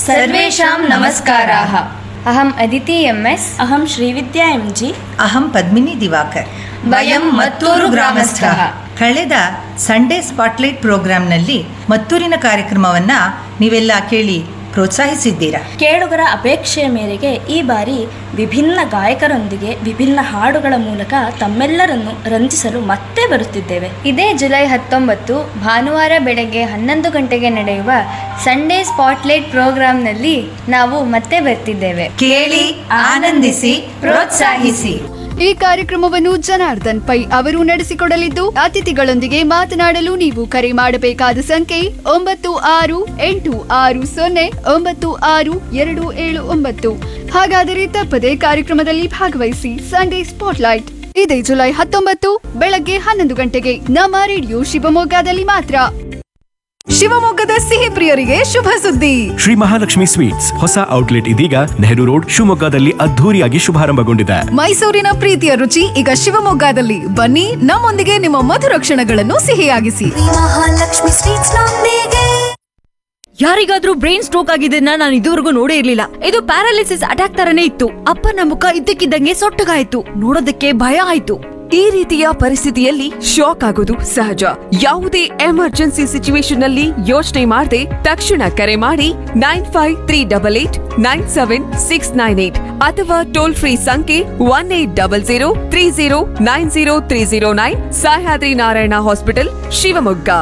सर्वेषां नमस्काराः अहम् Aditi M S अहं श्रीविद्या एं जि ಅಹಂ ಪದ್ಮಿನಿ ದಿವಾಕರ್ वयं मत्तूरु ग्रामस्थः ಕಳೆದ ಸಂಡೇ ಸ್ಪಾಟ್ಲೈಟ್ ಪ್ರೋಗ್ರಾಂನಲ್ಲಿ ಮತ್ತೂರಿನ ಕಾರ್ಯಕ್ರಮವನ್ನ ನೀವೆಲ್ಲ ಕೇಳಿ ಪ್ರೋತ್ಸಾಹಿಸಿದ್ದೀರಾ ಕೇಳುಗರ ಅಪೇಕ್ಷೆಯ ಮೇರೆಗೆ ಈ ಬಾರಿ ವಿಭಿನ್ನ ಗಾಯಕರೊಂದಿಗೆ ವಿಭಿನ್ನ ಹಾಡುಗಳ ಮೂಲಕ ತಮ್ಮೆಲ್ಲರನ್ನು ರಂಜಿಸಲು ಮತ್ತೆ ಬರುತ್ತಿದ್ದೇವೆ ಇದೇ ಜುಲೈ ಹತ್ತೊಂಬತ್ತು ಭಾನುವಾರ ಬೆಳಗ್ಗೆ ಹನ್ನೊಂದು ಗಂಟೆಗೆ ನಡೆಯುವ ಸಂಡೇ ಸ್ಪಾಟ್ಲೈಟ್ ಪ್ರೋಗ್ರಾಂನಲ್ಲಿ ನಾವು ಮತ್ತೆ ಬರ್ತಿದ್ದೇವೆ ಕೇಳಿ ಆನಂದಿಸಿ ಪ್ರೋತ್ಸಾಹಿಸಿ ಈ ಕಾರ್ಯಕ್ರಮವನ್ನು ಜನಾರ್ದನ್ ಪೈ ಅವರು ನಡೆಸಿಕೊಡಲಿದ್ದು ಅತಿಥಿಗಳೊಂದಿಗೆ ಮಾತನಾಡಲು ನೀವು ಕರೆ ಮಾಡಬೇಕಾದ ಸಂಖ್ಯೆ ಒಂಬತ್ತು ಆರು ಎಂಟು ಆರು ಸೊನ್ನೆ ಒಂಬತ್ತು ಆರು ಎರಡು ಏಳು ಒಂಬತ್ತು ಹಾಗಾದರೆ ತಪ್ಪದೆ ಕಾರ್ಯಕ್ರಮದಲ್ಲಿ ಭಾಗವಹಿಸಿ ಸಂಡೇ ಸ್ಪಾಟ್ಲೈಟ್ ಇದೇ ಜುಲೈ ಹತ್ತೊಂಬತ್ತು ಬೆಳಗ್ಗೆ ಹನ್ನೊಂದು ಗಂಟೆಗೆ ನಮ್ಮ ರೇಡಿಯೋ ಶಿವಮೊಗ್ಗದಲ್ಲಿ ಮಾತ್ರ ಶಿವಮೊಗ್ಗದ ಸಿಹಿ ಪ್ರಿಯರಿಗೆ ಶುಭ ಸುದ್ದಿ ಶ್ರೀ ಮಹಾಲಕ್ಷ್ಮಿ ಸ್ವೀಟ್ಸ್ ಹೊಸ ಔಟ್ಲೆಟ್ ಇದೀಗ ನೆಹರು ರೋಡ್ ಶಿವಮೊಗ್ಗದಲ್ಲಿ ಅದ್ಧೂರಿಯಾಗಿ ಶುಭಾರಂಭಗೊಂಡಿದೆ ಮೈಸೂರಿನ ಪ್ರೀತಿಯ ರುಚಿ ಈಗ ಶಿವಮೊಗ್ಗದಲ್ಲಿ ಬನ್ನಿ ನಮ್ಮೊಂದಿಗೆ ನಿಮ್ಮ ಮಧುರ ಕ್ಷಣಗಳನ್ನು ಸಿಹಿಯಾಗಿಸಿ ಮಹಾಲಕ್ಷ್ಮಿ ಸ್ವೀಟ್ಸ್ ನೊಂದಿಗೆ ಯಾರಿಗಾದ್ರೂ ಬ್ರೈನ್ ಸ್ಟ್ರೋಕ್ ಆಗಿದ್ದನ್ನ ನಾನು ಇದುವರೆಗೂ ನೋಡೇ ಇರ್ಲಿಲ್ಲ ಇದು ಪ್ಯಾರಾಲಿಸಿಸ್ ಅಟ್ಯಾಕ್ ತರನೇ ಇತ್ತು ಅಪ್ಪನ ಮುಖ ಇದ್ದಕ್ಕಿದ್ದಂಗೆ ಸೊಟ್ಟಗಾಯ್ತು ನೋಡೋದಕ್ಕೆ ಭಯ ಆಯ್ತು ಈ ರೀತಿಯ ಪರಿಸ್ಥಿತಿಯಲ್ಲಿ ಶಾಕ್ ಆಗೋದು ಸಹಜ ಯಾವುದೇ ಎಮರ್ಜೆನ್ಸಿ ಸಿಚುವೇಶನ್ ನಲ್ಲಿ ಯೋಚನೆ ಮಾಡದೆ ತಕ್ಷಣ ಕರೆ ಮಾಡಿ nine five three double eight nine seven six nine eight ಅಥವಾ ಟೋಲ್ ಫ್ರೀ ಸಂಖ್ಯೆ one eight double zero three zero nine zero three zero nine Sahyadri Narayana hospital Shivamogga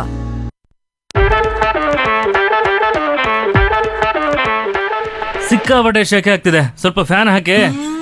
ಸಿಕ್ಕಾಪಟ್ಟೆ ಶೆಕೆ ಆಗ್ತಿದೆ ಸ್ವಲ್ಪ ಫ್ಯಾನ್ ಹಾಕಿ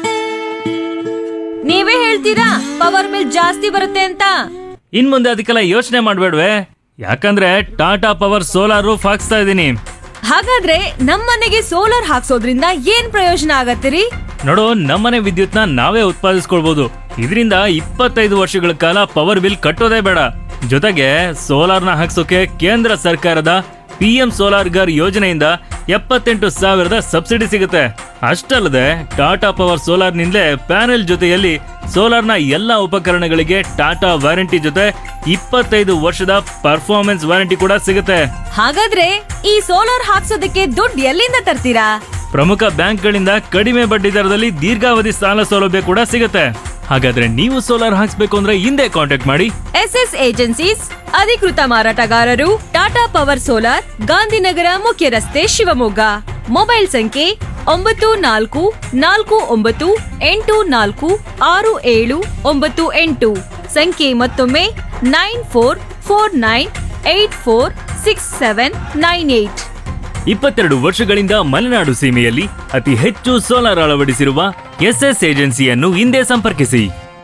ನೀವೇ ಹೇಳ್ತೀರಾ ಪವರ್ ಬಿಲ್ ಜಾಸ್ತಿ ಬರುತ್ತೆ ಅಂತ ಇನ್ ಮುಂದೆ ಅದಕ್ಕೆಲ್ಲ ಯೋಚನೆ ಮಾಡ್ಬೇಡ್ವೆ ಯಾಕಂದ್ರೆ ಟಾಟಾ ಪವರ್ ಸೋಲಾರ್ ರೂಫ್ ಹಾಕ್ಸ್ತಾ ಇದ್ದೀನಿ ಹಾಗಾದ್ರೆ ನಮ್ಮನೆಗೆ ಸೋಲಾರ್ ಹಾಕ್ಸೋದ್ರಿಂದ ಏನ್ ಪ್ರಯೋಜನ ಆಗತ್ತಿರಿ ನೋಡು ನಮ್ಮನೆ ವಿದ್ಯುತ್ನ ನಾವೇ ಉತ್ಪಾದಿಸ್ಕೊಳ್ಬಹುದು ಇದರಿಂದ ಇಪ್ಪತ್ತೈದು ವರ್ಷಗಳ ಕಾಲ ಪವರ್ ಬಿಲ್ ಕಟ್ಟೋದೇ ಬೇಡ ಜೊತೆಗೆ ಸೋಲಾರ್ನ ಹಾಕ್ಸೋಕೆ ಕೇಂದ್ರ ಸರ್ಕಾರದ ಪಿ ಎಂ ಸೋಲಾರ್ ಗರ್ ಯೋಜನೆಯಿಂದ ಎಪ್ಪತ್ತೆಂಟು ಸಾವಿರದ ಸಬ್ಸಿಡಿ ಸಿಗುತ್ತೆ ಅಷ್ಟಲ್ಲದೆ ಟಾಟಾ ಪವರ್ ಸೋಲಾರ್ನಿಂದಲೇ ಪ್ಯಾನೆಲ್ ಜೊತೆಯಲ್ಲಿ ಸೋಲಾರ್ನ ಎಲ್ಲ ಉಪಕರಣಗಳಿಗೆ ಟಾಟಾ ವಾರಂಟಿ ಜೊತೆ ಇಪ್ಪತ್ತೈದು ವರ್ಷದ ಪರ್ಫಾರ್ಮೆನ್ಸ್ ವಾರಂಟಿ ಕೂಡ ಸಿಗುತ್ತೆ ಹಾಗಾದ್ರೆ ಈ ಸೋಲಾರ್ ಹಾಕ್ಸೋದಕ್ಕೆ ದುಡ್ಡು ಎಲ್ಲಿಂದ ತರ್ತೀರಾ ಪ್ರಮುಖ ಬ್ಯಾಂಕ್ಗಳಿಂದ ಕಡಿಮೆ ಬಡ್ಡಿ ದರದಲ್ಲಿ ದೀರ್ಘಾವಧಿ ಸಾಲ ಸೌಲಭ್ಯ ಕೂಡ ಸಿಗುತ್ತೆ ಹಾಗಾದ್ರೆ ನೀವು ಸೋಲಾರ್ ಹಾಕ್ಸ್ಬೇಕು ಅಂದ್ರೆ ಹಿಂದೆ ಕಾಂಟ್ಯಾಕ್ಟ್ ಮಾಡಿ ಎಸ್ ಎಸ್ ಏಜೆನ್ಸೀಸ್ ಅಧಿಕೃತ ಮಾರಾಟಗಾರರು ಟಾಟಾ ಪವರ್ ಸೋಲಾರ್ ಗಾಂಧಿನಗರ ಮುಖ್ಯ ರಸ್ತೆ ಶಿವಮೊಗ್ಗ ಮೊಬೈಲ್ ಸಂಖ್ಯೆ ಒಂಬತ್ತು ನಾಲ್ಕು ನಾಲ್ಕು ಒಂಬತ್ತು ಎಂಟು ನಾಲ್ಕು ಆರು ಏಳು ಒಂಬತ್ತು ಎಂಟು ಸಂಖ್ಯೆ ಮತ್ತೊಮ್ಮೆ nine four four nine eight four six seven nine eight ಇಪ್ಪತ್ತೆರಡು ವರ್ಷಗಳಿಂದ ಮಲೆನಾಡು ಸೀಮೆಯಲ್ಲಿ ಅತಿ ಹೆಚ್ಚು ಸೋಲಾರ್ ಅಳವಡಿಸಿರುವ ಎಸ್ಎಸ್ ಏಜೆನ್ಸಿಯನ್ನು ಹಿಂದೆ ಸಂಪರ್ಕಿಸಿ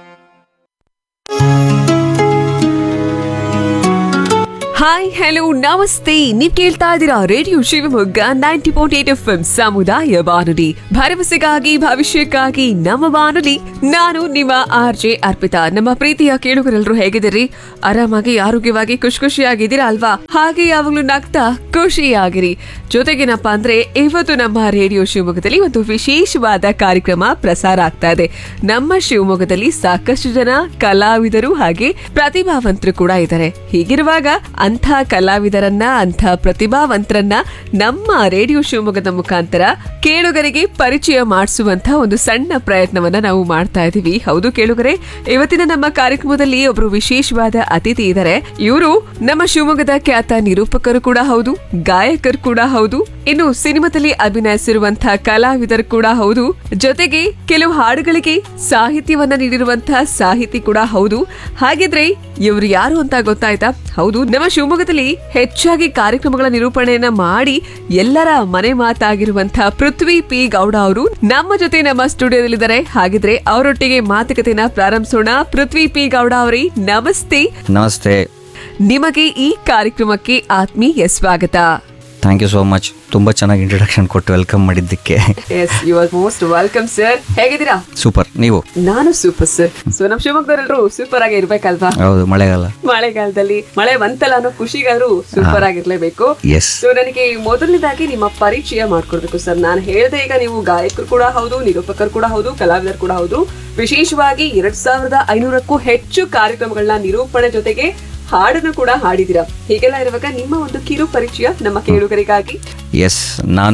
ಹಾಯ್ ಹಲೋ ನಮಸ್ತೆ ನೀವ್ ಕೇಳ್ತಾ ಇದ್ದೀರಾ radio Shivamogga ninety point eight F ಸಮುದಾಯ ಬಾನುಲಿ ಭರವಸೆಗಾಗಿ ಭವಿಷ್ಯಕ್ಕಾಗಿ ನಮ್ಮ ಬಾನುಲಿ ನಾನು ನಿಮ್ಮ ಆರ್ ಜೆ ಅರ್ಪಿತಾ ನಮ್ಮ ಪ್ರೀತಿಯ ಕೇಳುಗರೆಲ್ಲರೂ ಹೇಗಿದ್ದೀರಿ ಆರಾಮಾಗಿ ಆರೋಗ್ಯವಾಗಿ ಖುಷಿ ಖುಷಿಯಾಗಿದ್ದೀರಾ ಅಲ್ವಾ ಹಾಗೆ ಯಾವಾಗ್ಲೂ ನಗ್ತಾ ಖುಷಿಯಾಗಿರಿ ಜೊತೆಗೇನಪ್ಪ ಅಂದ್ರೆ ಇವತ್ತು ನಮ್ಮ ರೇಡಿಯೋ ಶಿವಮೊಗ್ಗದಲ್ಲಿ ಒಂದು ವಿಶೇಷವಾದ ಕಾರ್ಯಕ್ರಮ ಪ್ರಸಾರ ಆಗ್ತಾ ಇದೆ ನಮ್ಮ ಶಿವಮೊಗ್ಗದಲ್ಲಿ ಸಾಕಷ್ಟು ಜನ ಕಲಾವಿದರು ಹಾಗೆ ಪ್ರತಿಭಾವಂತರು ಕೂಡ ಇದ್ದಾರೆ ಹೀಗಿರುವಾಗ ಅಂಥ ಕಲಾವಿದರನ್ನ ಅಂಥ ಪ್ರತಿಭಾವಂತರನ್ನ ನಮ್ಮ ರೇಡಿಯೋ ಶಿವಮೊಗ್ಗದ ಮುಖಾಂತರ ಕೇಳುಗರಿಗೆ ಪರಿಚಯ ಮಾಡಿಸುವಂತ ಒಂದು ಸಣ್ಣ ಪ್ರಯತ್ನವನ್ನ ನಾವು ಮಾಡ್ತಾ ಇದೀವಿ ಹೌದು ಕೇಳುಗರೆ ಇವತ್ತಿನ ನಮ್ಮ ಕಾರ್ಯಕ್ರಮದಲ್ಲಿ ಒಬ್ರು ವಿಶೇಷವಾದ ಅತಿಥಿ ಇದ್ದಾರೆ ಇವರು ನಮ್ಮ ಶಿವಮೊಗ್ಗದ ಖ್ಯಾತ ನಿರೂಪಕರು ಕೂಡ ಹೌದು ಗಾಯಕರು ಕೂಡ ಹೌದು ಇನ್ನು ಸಿನಿಮಾದಲ್ಲಿ ಅಭಿನಯಿಸಿರುವಂತಹ ಕಲಾವಿದರು ಕೂಡ ಹೌದು ಜೊತೆಗೆ ಕೆಲವು ಹಾಡುಗಳಿಗೆ ಸಾಹಿತ್ಯವನ್ನ ನೀಡಿರುವಂತಹ ಸಾಹಿತಿ ಕೂಡ ಹೌದು ಹಾಗಿದ್ರೆ ಇವ್ರು ಯಾರು ಅಂತ ಗೊತ್ತಾಯ್ತಾ ಹೌದು ನಮ್ಮ ಶಿವಮೊಗ್ಗದಲ್ಲಿ ಹೆಚ್ಚಾಗಿ ಕಾರ್ಯಕ್ರಮಗಳ ನಿರೂಪಣೆಯನ್ನ ಮಾಡಿ ಎಲ್ಲರ ಮನೆ ಮಾತಾಗಿರುವಂತಹ ಪೃಥ್ವಿ ಪಿ ಗೌಡ ಅವರು ನಮ್ಮ ಜೊತೆ ನಮ್ಮ ಸ್ಟುಡಿಯೋದಲ್ಲಿದ್ದಾರೆ ಹಾಗಿದ್ರೆ ಅವರೊಟ್ಟಿಗೆ ಮಾತುಕತೆನ ಪ್ರಾರಂಭಿಸೋಣ ಪೃಥ್ವಿ ಪಿ ಗೌಡ ಅವರೇ ನಮಸ್ತೆ ನಮಸ್ತೆ ನಿಮಗೆ ಈ ಕಾರ್ಯಕ್ರಮಕ್ಕೆ ಆತ್ಮೀಯ ಸ್ವಾಗತ ಥ್ಯಾಂಕ್ ಯು ಸೋ ಮಚ್ ತುಂಬ ಚೆನ್ನಾಗಿ ಇಂಟ್ರಡಕ್ಷನ್ ಕೊಟ್ಟು ವೆಲ್ಕಮ್ ಮಾಡಿದ್ದಕ್ಕೆ yes you are most welcome sir ಹೇಗಿದ್ದೀರಾ ಸೂಪರ್ ನೀವು ನಾನು ಸೂಪರ್ ಸರ್ ಸೊ ನಮ್ ಶಿವಮೊಗ್ಗದವರೆಲ್ಲರೂ ಸೂಪರ್ ಆಗಿ ಇರ್ಬೇಕಲ್ವಾ ಹೌದು ಮಳೆಗಾಲ ಮಳೆಗಾಲದಲ್ಲಿ ಮಳೆ ಬಂತಲ್ಲ ಅನ್ನೋ ಖುಷಿಗಾದ್ರೂ ಸೂಪರ್ ಆಗಿರ್ಲೇಬೇಕು Yes. ಸೊ ನನಗೆ ಮೊದಲನೇದಾಗಿ ನಿಮ್ಮ ಪರಿಚಯ ಮಾಡ್ಕೊಡ್ಬೇಕು ಸರ್ ನಾನು ಹೇಳ್ದೆ ಈಗ ನೀವು ಗಾಯಕರು ಕೂಡ ಹೌದು ನಿರೂಪಕರು ಕೂಡ ಹೌದು ಕಲಾವಿದರು ಕೂಡ ಹೌದು ವಿಶೇಷವಾಗಿ ಎರಡ್ ಸಾವಿರದ ಐನೂರಕ್ಕೂ ಹೆಚ್ಚು ಕಾರ್ಯಕ್ರಮಗಳನ್ನ ನಿರೂಪಣೆ ಜೊತೆಗೆ ಹಾಡನ್ನು ಕೂಡ ಹಾಡಿದಿರಾ ಹೀಗೆಲ್ಲ ಇರುವಾಗ ನಿಮ್ಮ ಒಂದು ಕಿರು ಪರಿಚಯ ನಮ್ಮ ಕೇಳುಗರಿಗಾಗಿ ಎಸ್ ನಾನು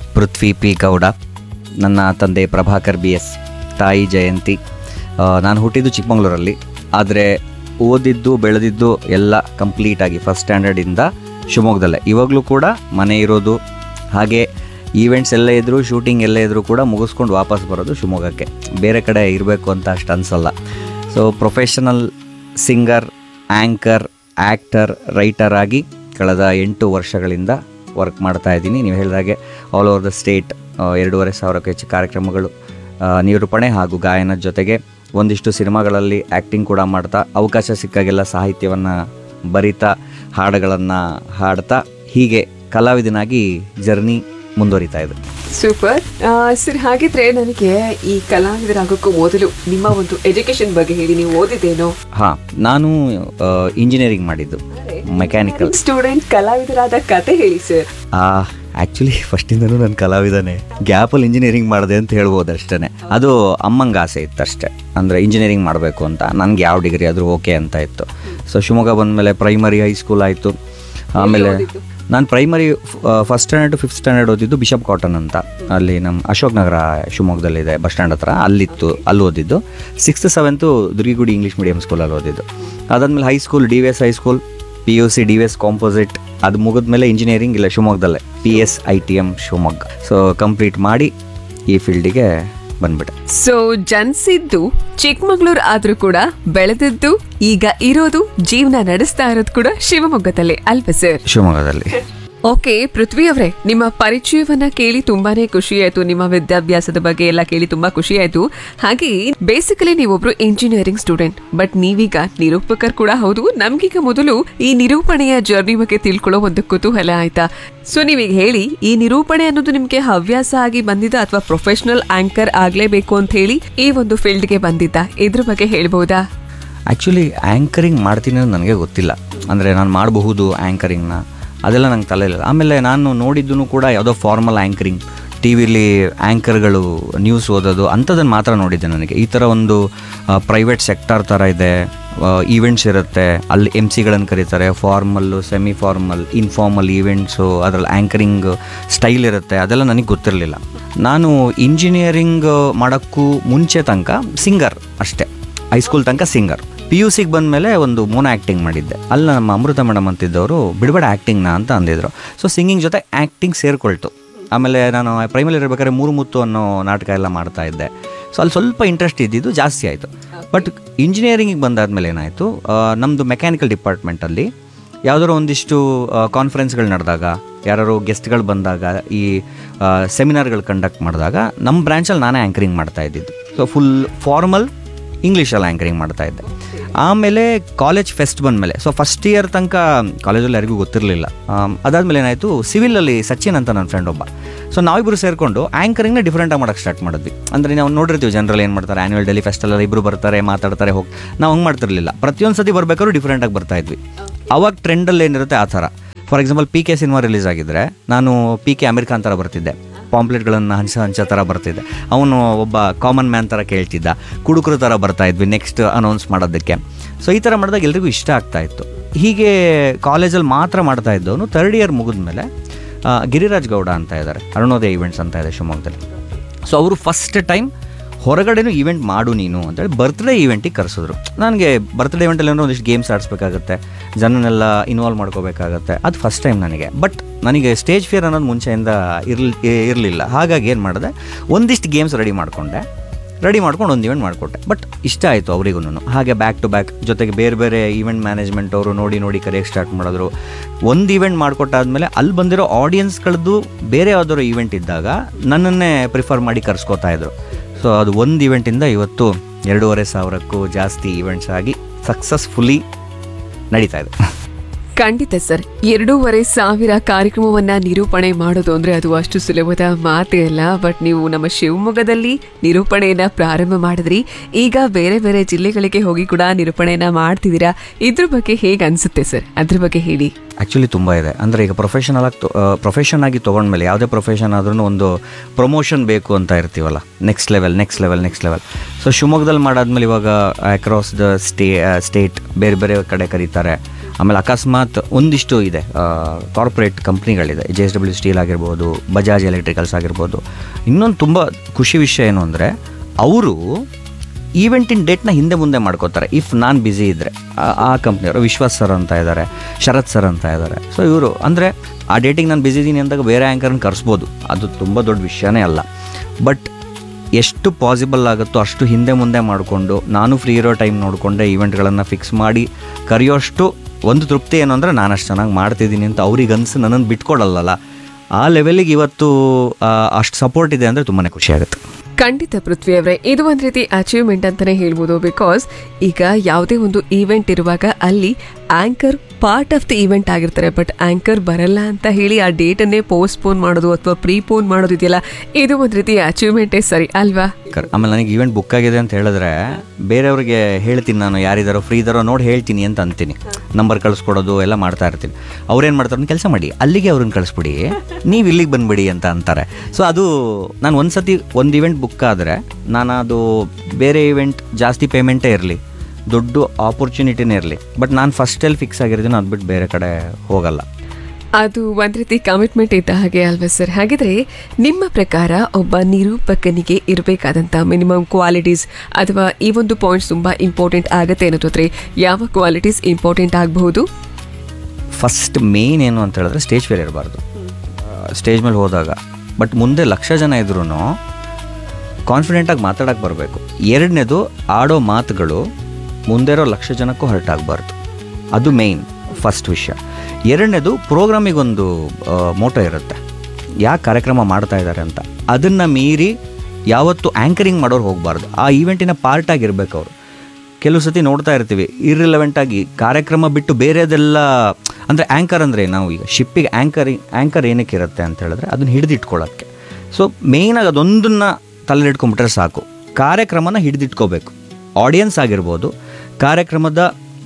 ಪೃಥ್ವಿ ಪಿ ಗೌಡ ನನ್ನ ತಂದೆ ಪ್ರಭಾಕರ್ ಬಿ ಎಸ್ ತಾಯಿ ಜಯಂತಿ ಆ, ನಾನು ಹುಟ್ಟಿದ್ದು ಚಿಕ್ಕಮಗಳೂರಲ್ಲಿ ಆದರೆ ಓದಿದ್ದು ಬೆಳೆದಿದ್ದು ಎಲ್ಲ ಕಂಪ್ಲೀಟಾಗಿ ಫಸ್ಟ್ ಸ್ಟ್ಯಾಂಡರ್ಡಿಂದ ಶಿವಮೊಗ್ಗದಲ್ಲೇ ಇವಾಗಲೂ ಕೂಡ ಮನೆ ಇರೋದು ಹಾಗೆ ಈವೆಂಟ್ಸ್ ಎಲ್ಲ ಇದ್ದರೂ ಶೂಟಿಂಗ್ ಎಲ್ಲ ಇದ್ದರೂ ಕೂಡ ಮುಗಿಸ್ಕೊಂಡು ವಾಪಸ್ ಬರೋದು ಶಿವಮೊಗ್ಗಕ್ಕೆ ಬೇರೆ ಕಡೆ ಇರಬೇಕು ಅಂತ ಅಷ್ಟು ಅನಿಸಲ್ಲ so professional singer anchor actor writer ಆಗಿ ಕಳೆದ ಎಂಟು ವರ್ಷಗಳಿಂದ ವರ್ಕ್ ಮಾಡ್ತಾ ಇದ್ದೀನಿ ನೀವು ಹೇಳಿದಾಗೆ ಆಲ್ ಓವರ್ ದ ಸ್ಟೇಟ್ ಎರಡೂವರೆ ಸಾವಿರಕ್ಕೂ ಹೆಚ್ಚು ಕಾರ್ಯಕ್ರಮಗಳು ಆ, ನಿರೂಪಣೆ ಹಾಗೂ ಗಾಯನದ ಜೊತೆಗೆ ಒಂದಿಷ್ಟು ಸಿನಿಮಾಗಳಲ್ಲಿ ಆ್ಯಕ್ಟಿಂಗ್ ಕೂಡ ಮಾಡ್ತಾ ಅವಕಾಶ ಸಿಕ್ಕಾಗೆಲ್ಲ ಸಾಹಿತ್ಯವನ್ನು ಬರಿತಾ ಹಾಡುಗಳನ್ನು ಹಾಡ್ತಾ ಹೀಗೆ ಕಲಾವಿದನಾಗಿ ಜರ್ನಿ ಮುಂದುವರಿತಾ ಇದೆ ಸೂಪರ್ ಸರ್ ಹಾಗಿದ್ರೆ ನನಗೆ ಈ ಕಲಾವಿದರಾಗೋಕ್ಕೂ ಮೊದಲು ನಿಮ್ಮ ಒಂದು ಎಜುಕೇಶನ್ ಬಗ್ಗೆ ಹೇಳಿ ನೀವು ಓದಿದ್ದೇನೋ ಹಾಂ ನಾನು ಇಂಜಿನಿಯರಿಂಗ್ ಮಾಡಿದ್ದು ಮೆಕ್ಯಾನಿಕಲ್ ಸ್ಟೂಡೆಂಟ್ ಕಲಾವಿದರಾದ ಕತೆ ಹೇಳಿ ಸರ್ ಆ್ಯಕ್ಚುಲಿ ಫಸ್ಟಿಂದನೂ ನಾನು ಕಲಾವಿದನೇ ಗ್ಯಾಪಲ್ಲಿ ಇಂಜಿನಿಯರಿಂಗ್ ಮಾಡಿದೆ ಅಂತ ಹೇಳ್ಬೋದು ಅಷ್ಟೇ ಅದು ಅಮ್ಮಂಗೆ ಆಸೆ ಇತ್ತು ಅಷ್ಟೇ ಅಂದರೆ ಇಂಜಿನಿಯರಿಂಗ್ ಮಾಡಬೇಕು ಅಂತ ನನಗೆ ಯಾವ ಡಿಗ್ರಿ ಆದರೂ ಓಕೆ ಅಂತ ಇತ್ತು ಸೊ ಶಿವಮೊಗ್ಗ ಬಂದಮೇಲೆ ಪ್ರೈಮರಿ ಹೈಸ್ಕೂಲ್ ಆಯಿತು ಆಮೇಲೆ ನಾನು primary first standard fifth standard ಓದಿದ್ದು ಬಿಷಪ್ ಕಾಟನ್ ಅಂತ ಅಲ್ಲಿ ನಮ್ಮ ಅಶೋಕ್ ನಗರ ಶಿವಮೊಗ್ಗದಲ್ಲಿದೆ ಬಸ್ ಸ್ಟ್ಯಾಂಡ್ ಹತ್ರ ಅಲ್ಲಿತ್ತು ಅಲ್ಲಿ ಓದಿದ್ದು sixth seventh Durgigudi English medium ಸ್ಕೂಲಲ್ಲಿ ಓದಿದ್ದು ಅದಾದಮೇಲೆ high school D V S high school P U C D V S composite ಅದು ಮುಗಿದ್ಮೇಲೆ ಇಂಜಿನಿಯರಿಂಗ್ ಇಲ್ಲ ಶಿವಮೊಗ್ಗದಲ್ಲೇ P S I T M Shivamogga so complete ಮಾಡಿ ಈ ಫೀಲ್ಡಿಗೆ ಬಂದ್ಬಿಟ್ಟೆ ಸೊ ಜನಿಸಿದ್ದು ಚಿಕ್ಕಮಗಳೂರು ಆದ್ರೂ ಕೂಡ ಬೆಳೆದಿದ್ದು ಈಗ ಇರೋದು ಜೀವನ ನಡೆಸ್ತಾ ಇರೋದು ಕೂಡ ಶಿವಮೊಗ್ಗದಲ್ಲೇ ಅಲ್ವಾ ಸರ್ ಶಿವಮೊಗ್ಗದಲ್ಲಿ ಓಕೆ ಪೃಥ್ವಿ ಅವರೇ ನಿಮ್ಮ ಪರಿಚಯವನ್ನ ಕೇಳಿ ತುಂಬಾನೇ ಖುಷಿ ಆಯ್ತು ನಿಮ್ಮ ವಿದ್ಯಾಭ್ಯಾಸದ ಬಗ್ಗೆ ಎಲ್ಲ ಕೇಳಿ ತುಂಬಾ ಖುಷಿ ಆಯ್ತು ಹಾಗೆ ಬೇಸಿಕಲಿ ನೀವೊಬ್ರು ಇಂಜಿನಿಯರಿಂಗ್ ಸ್ಟೂಡೆಂಟ್ ಬಟ್ ನೀವೀಗ ನಿರೂಪಕರ್ ಕೂಡ ಹೌದು ನಮ್ಗೀಗ ಮೊದಲು ಈ ನಿರೂಪಣೆಯ ಜರ್ನಿ ಬಗ್ಗೆ ತಿಳ್ಕೊಳ್ಳೋ ಒಂದು ಕುತೂಹಲ ಆಯ್ತಾ ಸೊ ನೀವೀಗ ಹೇಳಿ ಈ ನಿರೂಪಣೆ ಅನ್ನೋದು ನಿಮ್ಗೆ ಹವ್ಯಾಸ ಆಗಿ ಬಂದಿದ್ದ ಅಥವಾ ಪ್ರೊಫೆಷನಲ್ ಆಂಕರ್ ಆಗ್ಲೇಬೇಕು ಅಂತ ಹೇಳಿ ಈ ಒಂದು ಫೀಲ್ಡ್ಗೆ ಬಂದಿದ್ದ ಇದ್ರ ಬಗ್ಗೆ ಹೇಳ್ಬೋದಾ ಆ್ಯಕ್ಚುಲಿ ಆ್ಯಂಕರಿಂಗ್ ಮಾಡ್ತೀನಿ ಅನ್ನೋದು ನನಗೆ ಗೊತ್ತಿಲ್ಲ ಅಂದರೆ ನಾನು ಮಾಡಬಹುದು ಆ್ಯಂಕರಿಂಗ್ನ ಅದೆಲ್ಲ ನಂಗೆ ತಲೆ ಇಲ್ಲ ಆಮೇಲೆ ನಾನು ನೋಡಿದ್ದು ಕೂಡ ಯಾವುದೋ ಫಾರ್ಮಲ್ ಆ್ಯಂಕರಿಂಗ್ ಟಿ ವಿಲಿ ಆ್ಯಂಕರ್ಗಳು ನ್ಯೂಸ್ ಓದೋದು ಅಂಥದ್ದನ್ನು ಮಾತ್ರ ನೋಡಿದ್ದೆ ನನಗೆ ಈ ಥರ ಒಂದು ಪ್ರೈವೇಟ್ ಸೆಕ್ಟರ್ ಥರ ಇದೆ ಈವೆಂಟ್ಸ್ ಇರುತ್ತೆ ಅಲ್ಲಿ ಎಮ್ ಸಿಗಳನ್ನು ಕರೀತಾರೆ formal semi formal informal events ಅದರಲ್ಲಿ ಆ್ಯಂಕರಿಂಗ್ ಸ್ಟೈಲ್ ಇರುತ್ತೆ ಅದೆಲ್ಲ ನನಗೆ ಗೊತ್ತಿರಲಿಲ್ಲ ನಾನು ಇಂಜಿನಿಯರಿಂಗ್ ಮಾಡೋಕ್ಕೂ ಮುಂಚೆ ತನಕ ಸಿಂಗರ್ ಅಷ್ಟೇ ಹೈಸ್ಕೂಲ್ ತನಕ ಸಿಂಗರ್ ಪಿ ಯು ಸಿಗೆ ಬಂದಮೇಲೆ ಒಂದು ಮೋನ ಆ್ಯಕ್ಟಿಂಗ್ ಮಾಡಿದ್ದೆ ಅಲ್ಲಿ ನಮ್ಮ ಅಮೃತ ಮೇಡಮ್ ಅಂತಿದ್ದವರು ಬಿಡಬೇಡ ಆ್ಯಕ್ಟಿಂಗ್ನ ಅಂತ ಅಂದಿದ್ರು ಸೊ ಸಿಂಗಿಂಗ್ ಜೊತೆ ಆ್ಯಕ್ಟಿಂಗ್ ಸೇರಿಕೊಳ್ತು ಆಮೇಲೆ ನಾನು ಪ್ರೈಮರಿ ಇರಬೇಕಾದ್ರೆ ಮೂರು ಮುತ್ತು ಅನ್ನೋ ನಾಟಕ ಎಲ್ಲ ಮಾಡ್ತಾ ಇದ್ದೆ ಸೊ ಅಲ್ಲಿ ಸ್ವಲ್ಪ ಇಂಟ್ರೆಸ್ಟ್ ಇದ್ದಿದ್ದು ಜಾಸ್ತಿ ಆಯಿತು ಬಟ್ ಇಂಜಿನಿಯರಿಂಗಿಗೆ ಬಂದಾದ್ಮೇಲೆ ಏನಾಯಿತು ನಮ್ಮದು ಮೆಕ್ಯಾನಿಕಲ್ ಡಿಪಾರ್ಟ್ಮೆಂಟಲ್ಲಿ ಯಾವುದಾದ್ರು ಒಂದಿಷ್ಟು ಕಾನ್ಫರೆನ್ಸ್ಗಳು ನಡೆದಾಗ ಯಾರು ಗೆಸ್ಟ್ಗಳು ಬಂದಾಗ ಈ ಸೆಮಿನಾರ್ಗಳು ಕಂಡಕ್ಟ್ ಮಾಡಿದಾಗ ನಮ್ಮ ಬ್ರ್ಯಾಂಚಲ್ಲಿ ನಾನೇ ಆ್ಯಂಕರಿಂಗ್ ಮಾಡ್ತಾ ಇದ್ದಿದ್ದು ಸೊ ಫುಲ್ ಫಾರ್ಮಲ್ ಇಂಗ್ಲೀಷಲ್ಲಿ ಆ್ಯಂಕರಿಂಗ್ ಮಾಡ್ತಾ ಇದ್ದೆ ಆಮೇಲೆ ಕಾಲೇಜ್ ಫೆಸ್ಟ್ ಬಂದಮೇಲೆ ಸೊ ಫಸ್ಟ್ ಇಯರ್ ತನಕ ಕಾಲೇಜಲ್ಲಿ ಯಾರಿಗೂ ಗೊತ್ತಿರಲಿಲ್ಲ ಅದಾದಮೇಲೆ ಏನಾಯಿತು ಸಿವಿಲಲ್ಲಿ ಸಚಿನ್ ಅಂತ ನನ್ನ ಫ್ರೆಂಡ್ ಒಬ್ಬ ಸೊ ನಾವಿಬ್ಬರು ಸೇರಿಕೊಂಡು ಆ್ಯಂಕರಿಂಗ್ನ ಡಿಫ್ರೆಂಟಾಗಿ ಮಾಡೋಕ್ಕೆ ಸ್ಟಾರ್ಟ್ ಮಾಡಿದ್ವಿ ಅಂದರೆ ನಾವು ನೋಡಿರ್ತೀವಿ ಜನರಲ್ ಏನು ಮಾಡ್ತಾರೆ ಆ್ಯನ್ಯುವಲ್ ಡೆಲಿ ಫೆಸ್ಟಲ್ಲ ಇಬ್ಬರು ಬರ್ತಾರೆ ಮಾತಾಡ್ತಾರೆ ಹೋಗಿ ನಾವು ಹಂಗೆ ಮಾಡ್ತಿರ್ಲಿಲ್ಲ ಪ್ರತಿಯೊಂದು ಸತಿ ಬರಬೇಕಾದ್ರೂ ಡಿಫ್ರೆಂಟಾಗಿ ಬರ್ತಾ ಇದ್ವಿ ಅವಾಗ ಟ್ರೆಂಡಲ್ಲಿ ಏನಿರುತ್ತೆ ಆ ಥರ for example P K cinema release ಆಗಿದ್ದರೆ ನಾನು ಪಿ ಕೆ ಅಮೀರ್ ಖಾನ್ ಥರ ಬರ್ತಿದ್ದೆ ಪಾಂಪ್ಲೆಟ್ಗಳನ್ನು ಹಂಚ ಹಂಚೋ ಥರ ಬರ್ತಿದ್ದೆ ಅವನು ಒಬ್ಬ ಕಾಮನ್ ಮ್ಯಾನ್ ಥರ ಕೇಳ್ತಿದ್ದ ಕುಡುಕರು ಥರ ಬರ್ತಾ ಇದ್ವಿ ನೆಕ್ಸ್ಟ್ ಅನೌನ್ಸ್ ಮಾಡೋದಕ್ಕೆ ಸೊ ಈ ಥರ ಮಾಡಿದಾಗ ಎಲ್ರಿಗೂ ಇಷ್ಟ ಆಗ್ತಾ ಇತ್ತು ಹೀಗೆ ಕಾಲೇಜಲ್ಲಿ ಮಾತ್ರ ಮಾಡ್ತಾ ಇದ್ದವನು ತರ್ಡ್ ಇಯರ್ ಮುಗಿದ್ಮೇಲೆ ಆ, ಗಿರಿರಾಜ್ ಗೌಡ ಅಂತ ಇದ್ದಾರೆ ಅರುಣೋದಯ ಈವೆಂಟ್ಸ್ ಅಂತ ಇದೆ ಶಿವಮೊಗ್ಗದಲ್ಲಿ ಸೊ ಅವರು ಫಸ್ಟ್ ಟೈಮ್ ಹೊರಗಡೆನೂ ಈವೆಂಟ್ ಮಾಡು ನೀನು ಅಂತೇಳಿ ಬರ್ತ್ಡೇ ಈವೆಂಟಿಗೆ ಕರೆಸಿದ್ರು ನನಗೆ ಬರ್ತ್ಡೇ ಈವೆಂಟಲ್ಲಿ ಏನೋ ಒಂದಿಷ್ಟು ಗೇಮ್ಸ್ ಆಡಿಸ್ಬೇಕಾಗತ್ತೆ ಜನನೆಲ್ಲ ಇನ್ವಾಲ್ವ್ ಮಾಡ್ಕೋಬೇಕಾಗತ್ತೆ ಅದು ಫಸ್ಟ್ ಟೈಮ್ ನನಗೆ ಬಟ್ ನನಗೆ ಸ್ಟೇಜ್ ಫಿಯರ್ ಅನ್ನೋದು ಮುಂಚೆಯಿಂದ ಇರ್ಲಿ ಇರಲಿಲ್ಲ ಹಾಗಾಗಿ ಏನು ಮಾಡಿದೆ ಒಂದಿಷ್ಟು ಗೇಮ್ಸ್ ರೆಡಿ ಮಾಡಿಕೊಂಡೆ ರೆಡಿ ಮಾಡ್ಕೊಂಡು ಒಂದು ಇವೆಂಟ್ ಮಾಡಿಕೊಟ್ಟೆ ಬಟ್ ಇಷ್ಟ ಆಯಿತು ಅವರಿಗೂ ಹಾಗೆ ಬ್ಯಾಕ್ ಟು ಬ್ಯಾಕ್ ಜೊತೆಗೆ ಬೇರೆ ಬೇರೆ ಈವೆಂಟ್ ಮ್ಯಾನೇಜ್ಮೆಂಟ್ ಅವರು ನೋಡಿ ನೋಡಿ ಕರೆಯೋಕ್ಕೆ ಸ್ಟಾರ್ಟ್ ಮಾಡಿದ್ರು ಒಂದು ಈವೆಂಟ್ ಮಾಡಿಕೊಟ್ಟಾದ್ಮೇಲೆ ಅಲ್ಲಿ ಬಂದಿರೋ ಆಡಿಯನ್ಸ್ಗಳದ್ದು ಬೇರೆ ಯಾವ್ದಾದ್ರು ಈವೆಂಟ್ ಇದ್ದಾಗ ನನ್ನನ್ನೇ ಪ್ರಿಫರ್ ಮಾಡಿ ಕರ್ಸ್ಕೊತಾ ಇದ್ರು ಸೊ ಅದು ಒಂದು ಈವೆಂಟಿಂದ ಇವತ್ತು ಎರಡೂವರೆ ಸಾವಿರಕ್ಕೂ ಜಾಸ್ತಿ ಈವೆಂಟ್ಸ್ ಆಗಿ ಸಕ್ಸಸ್ಫುಲಿ ನಡೀತಾ ಇದೆ ಖಂಡಿತ ಸರ್ ಎರಡೂವರೆ ಸಾವಿರ ಕಾರ್ಯಕ್ರಮವನ್ನ ನಿರೂಪಣೆ ಮಾಡೋದು ಅಂದ್ರೆ ಅದು ಅಷ್ಟು ಸುಲಭದ ಮಾತೇ ಅಲ್ಲ ಬಟ್ ನೀವು ನಮ್ಮ ಶಿವಮೊಗ್ಗದಲ್ಲಿ ನಿರೂಪಣೆಯನ್ನ ಪ್ರಾರಂಭ ಮಾಡಿದ್ರಿ ಈಗ ಬೇರೆ ಬೇರೆ ಜಿಲ್ಲೆಗಳಿಗೆ ಹೋಗಿ ಕೂಡ ನಿರೂಪಣೆಯನ್ನ ಮಾಡ್ತಿದ್ದೀರಾ ಇದ್ರ ಬಗ್ಗೆ ಹೇಗೆ ಅನ್ಸುತ್ತೆ ಸರ್ ಅದ್ರ ಬಗ್ಗೆ ಹೇಳಿ ಆ್ಯಕ್ಚುಲಿ ತುಂಬ ಇದೆ ಅಂದರೆ ಈಗ ಪ್ರೊಫೆಷನಲ್ ಆಗಿ ಪ್ರೊಫೆಷನ್ ಆಗಿ ತೊಗೊಂಡ್ಮೇಲೆ ಯಾವುದೇ ಪ್ರೊಫೆಷನ್ ಆದ್ರೂ ಒಂದು ಪ್ರಮೋಷನ್ ಬೇಕು ಅಂತ ಇರ್ತೀವಲ್ಲ next level next level next level so ಶಿವಮೊಗ್ಗದಲ್ಲಿ ಮಾಡಾದ್ಮೇಲೆ ಇವಾಗ ಅಕ್ರಾಸ್ ದ ಸ್ಟೇ ಸ್ಟೇಟ್ ಬೇರೆ ಬೇರೆ ಕಡೆ ಕರೀತಾರೆ ಆಮೇಲೆ ಅಕಸ್ಮಾತ್ ಒಂದಿಷ್ಟು ಇದೆ ಕಾರ್ಪೊರೇಟ್ ಕಂಪ್ನಿಗಳಿದೆ ಜೆ ಎಸ್ ಡಬ್ಲ್ಯೂ ಸ್ಟೀಲ್ ಆಗಿರ್ಬೋದು ಬಜಾಜ್ ಎಲೆಕ್ಟ್ರಿಕಲ್ಸ್ ಆಗಿರ್ಬೋದು ಇನ್ನೊಂದು ತುಂಬ ಖುಷಿ ವಿಷಯ ಏನು ಅಂದರೆ ಅವರು ಈವೆಂಟಿನ ಡೇಟ್ನ ಹಿಂದೆ ಮುಂದೆ ಮಾಡ್ಕೋತಾರೆ ಇಫ್ ನಾನು ಬ್ಯುಸಿ ಇದ್ದರೆ ಆ ಕಂಪ್ನಿಯವರು ವಿಶ್ವಾಸ್ ಸರ್ ಅಂತ ಇದ್ದಾರೆ ಶರತ್ ಸರ್ ಅಂತ ಇದ್ದಾರೆ ಸೊ ಇವರು ಅಂದರೆ ಆ ಡೇಟಿಗೆ ನಾನು ಬ್ಯುಸಿ ಇದ್ದೀನಿ ಅಂದಾಗ ಬೇರೆ ಆ್ಯಂಕರ್ನ ಕರೆಸ್ಬೋದು ಅದು ತುಂಬ ದೊಡ್ಡ ವಿಷಯನೇ ಅಲ್ಲ ಬಟ್ ಎಷ್ಟು ಪಾಸಿಬಲ್ ಆಗುತ್ತೋ ಅಷ್ಟು ಹಿಂದೆ ಮುಂದೆ ಮಾಡಿಕೊಂಡು ನಾನು ಫ್ರೀ ಇರೋ ಟೈಮ್ ನೋಡಿಕೊಂಡೆ ಈವೆಂಟ್ಗಳನ್ನು ಫಿಕ್ಸ್ ಮಾಡಿ ಕರೆಯೋಷ್ಟು ಒಂದು ತೃಪ್ತಿ ಏನು ಅಂದರೆ ನಾನು ಅಷ್ಟು ಚೆನ್ನಾಗಿ ಮಾಡ್ತಿದ್ದೀನಿ ಅಂತ ಅವ್ರಿಗೆ ಅನ್ಸು ನನ್ನನ್ನು ಬಿಟ್ಕೊಡಲ್ಲಲ್ಲ ಆ ಲೆವೆಲಿಗೆ ಇವತ್ತು ಅಷ್ಟು ಸಪೋರ್ಟ್ ಇದೆ ಅಂದರೆ ತುಂಬಾ ಖುಷಿ ಆಗುತ್ತೆ ಖಂಡಿತ ಪೃಥ್ವಿ ಅವರೇ ಇದು ಒಂದು ರೀತಿ ಅಚೀವ್ಮೆಂಟ್ ಅಂತಾನೆ ಹೇಳ್ಬೋದು ಬಿಕಾಸ್ ಈಗ ಯಾವುದೇ ಒಂದು ಈವೆಂಟ್ ಇರುವಾಗ ಅಲ್ಲಿ anchor part of the event ಆಗಿರ್ತಾರೆ ಬಟ್ ಆಂಕರ್ ಬರಲ್ಲ ಅಂತ ಹೇಳಿ ಆ ಡೇಟನ್ನೇ ಪೋಸ್ಟ್ಪೋನ್ ಮಾಡೋದು ಅಥವಾ ಪ್ರೀಪೋನ್ ಮಾಡೋದು ಇದೆಯಲ್ಲ ಇದು ಒಂದು ರೀತಿ ಅಚೀವ್ಮೆಂಟೇ ಸರಿ ಅಲ್ವಾ ಕರ್ ಆಮೇಲೆ ನನಗೆ ಈವೆಂಟ್ ಬುಕ್ ಆಗಿದೆ ಅಂತ ಹೇಳಿದ್ರೆ ಬೇರೆಯವ್ರಿಗೆ ಹೇಳ್ತೀನಿ ನಾನು ಯಾರಿದಾರೋ ಫ್ರೀ ಇದಾರೋ ನೋಡಿ ಹೇಳ್ತೀನಿ ಅಂತ ಅಂತೀನಿ ನಂಬರ್ ಕಳಿಸ್ಕೊಡೋದು ಎಲ್ಲ ಮಾಡ್ತಾ ಇರ್ತೀನಿ ಅವ್ರೇನು ಮಾಡ್ತಾರೆ ಕೆಲಸ ಮಾಡಿ ಅಲ್ಲಿಗೆ ಅವ್ರನ್ನ ಕಳಿಸ್ಬಿಡಿ ನೀವು ಇಲ್ಲಿಗೆ ಬಂದ್ಬಿಡಿ ಅಂತ ಅಂತಾರೆ ಸೊ ಅದು ನಾನು ಒಂದು ಸತಿ ಒಂದು ಇವೆಂಟ್ ಬುಕ್ ಆದರೆ ನಾನು ಅದು ಬೇರೆ ಇವೆಂಟ್ ಜಾಸ್ತಿ ಪೇಮೆಂಟೇ ಇರಲಿ ದೊಡ್ಡ ಆಪರ್ಚುನಿಟಿನೇ ಇರಲಿ ಬಟ್ ನಾನು ಫಸ್ಟಲ್ಲಿ ಫಿಕ್ಸ್ ಆಗಿರ್ತೀನಿ ಅದು ಬಿಟ್ಟು ಬೇರೆ ಕಡೆ ಹೋಗಲ್ಲ ಅದು ಒಂದು ರೀತಿ ಕಮಿಟ್ಮೆಂಟ್ ಇದ್ದ ಹಾಗೆ ಅಲ್ವಾ ಸರ್ ಹಾಗಿದ್ರೆ ನಿಮ್ಮ ಪ್ರಕಾರ ಒಬ್ಬ ನಿರೂಪಕನಿಗೆ ಇರಬೇಕಾದಂಥ ಮಿನಿಮಮ್ ಕ್ವಾಲಿಟೀಸ್ ಅಥವಾ ಈ ಒಂದು ಪಾಯಿಂಟ್ಸ್ ತುಂಬ ಇಂಪಾರ್ಟೆಂಟ್ ಆಗುತ್ತೆ ಅನ್ನೋದಾದ್ರೆ ಯಾವ ಕ್ವಾಲಿಟೀಸ್ ಇಂಪಾರ್ಟೆಂಟ್ ಆಗಬಹುದು ಫಸ್ಟ್ ಮೇನ್ ಏನು ಅಂತ ಹೇಳಿದ್ರೆ ಸ್ಟೇಜ್ ಫೇರ್ ಇರಬಾರ್ದು ಸ್ಟೇಜ್ ಮೇಲೆ ಹೋದಾಗ ಬಟ್ ಮುಂದೆ ಲಕ್ಷ ಜನ ಇದ್ರೂ ಕಾನ್ಫಿಡೆಂಟಾಗಿ ಮಾತಾಡೋಕ್ಕೆ ಬರಬೇಕು ಎರಡನೇದು ಆಡೋ ಮಾತುಗಳು ಮುಂದೆ ಇರೋ ಲಕ್ಷ ಜನಕ್ಕೂ ಹರ್ಟ್ ಆಗಬಾರ್ದು ಅದು ಮೇಯ್ನ್ ಫಸ್ಟ್ ವಿಷಯ ಎರಡನೇದು ಪ್ರೋಗ್ರಾಮಿಗೊಂದು ಮೋಟೋ ಇರುತ್ತೆ ಯಾಕೆ ಕಾರ್ಯಕ್ರಮ ಮಾಡ್ತಾ ಇದ್ದಾರೆ ಅಂತ ಅದನ್ನು ಮೀರಿ ಯಾವತ್ತು ಆ್ಯಂಕರಿಂಗ್ ಮಾಡೋರು ಹೋಗಬಾರ್ದು ಆ ಈವೆಂಟಿನ ಪಾರ್ಟ್ ಆಗಿರ್ಬೇಕು ಅವರು ಕೆಲವು ಸತಿ ನೋಡ್ತಾ ಇರ್ತೀವಿ ಇರ್ರಿಲೆವೆಂಟ್ ಆಗಿ ಕಾರ್ಯಕ್ರಮ ಬಿಟ್ಟು ಬೇರೆದೆಲ್ಲ ಅಂದರೆ ಆ್ಯಂಕರ್ ಅಂದರೆ ನಾವು ಈಗ ಶಿಪ್ಪಿಗೆ ಆ್ಯಂಕರಿಂಗ್ ಆ್ಯಂಕರ್ ಏನಕ್ಕೆ ಇರುತ್ತೆ ಅಂತ ಹೇಳಿದ್ರೆ ಅದನ್ನ ಹಿಡಿದಿಟ್ಕೊಳ್ಳೋಕ್ಕೆ ಸೊ ಮೇಯ್ನಾಗಿ ಅದೊಂದನ್ನು ತಲೆಲಿಟ್ಕೊಂಡ್ಬಿಟ್ರೆ ಸಾಕು ಕಾರ್ಯಕ್ರಮನ ಹಿಡಿದಿಟ್ಕೋಬೇಕು ಆಡಿಯನ್ಸ್ ಆಗಿರ್ಬೋದು ಕಾರ್ಯಕ್ರಮದ